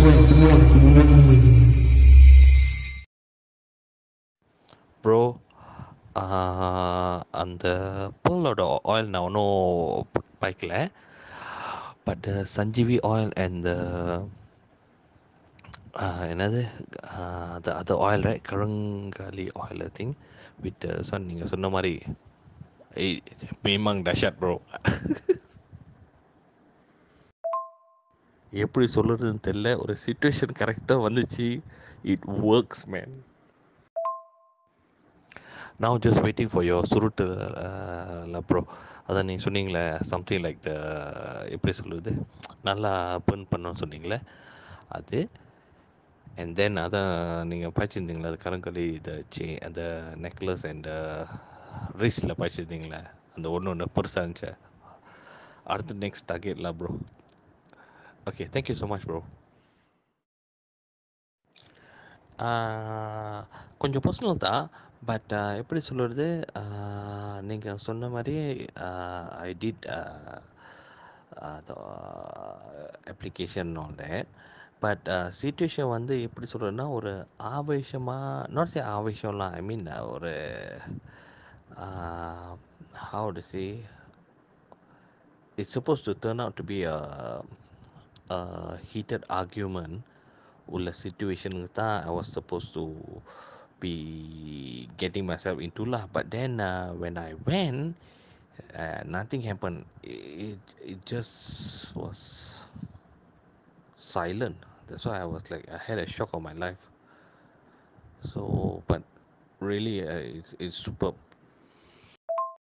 bro அந்த பேர்லோட oil நான் ஒன்றும் பாய்க்கல பட் சஞ்சீவி ஆயில் அண்ட் என்னது அது அது oil right Karungali oil I think with சொன் நீங்கள் சொன்ன மாதிரி ஏய் மேமாங் டஷாட் ப்ரோ எப்படி சொல்கிறதுன்னு தெரில ஒரு சுச்சுவேஷன் கரெக்டாக வந்துச்சு இட் ஒர்க்ஸ் மேன் நான் ஜஸ்ட் வெயிட்டிங் ஃபார் யோர் சுருட்டு ப்ரோ அதான் நீங்கள் சொன்னீங்களே சம்திங் லைக் த எப்படி சொல்கிறது நல்லா பர்ன் பண்ணணும்னு சொன்னீங்களே அது அண்ட் தென் அதான் நீங்கள் பாய்ச்சிருந்தீங்களே அது கருங்கலி இந்த சி அந்த நெக்லஸ் அண்ட் ரிஸ்டில் பாய்ச்சிருந்தீங்களே அந்த ஒன்று ஒன்று பெருசாக இருந்துச்சு அடுத்து நெக்ஸ்ட் டார்கெட்ல bro okay thank you so much bro கொஞ்சம் பர்சனல் தான் பட் எப்படி சொல்கிறது நீங்கள் சொன்ன மாதிரி I did application all that but situation வந்து எப்படி சொல்கிறதுனா ஒரு ஆவேசமாக நாட் சே ஆவேசம்லாம் ஐ மீன் ஒரு how to see it's supposed to turn out to be a, a heated argument உள்ள சுச்சுவேஷனுக்கு தான் I was suppose to be getting myself in lah but then uh, when I went uh, nothing happened it, it just was silent that's why I was like I had a shock of my life so but really uh, it's, it's superb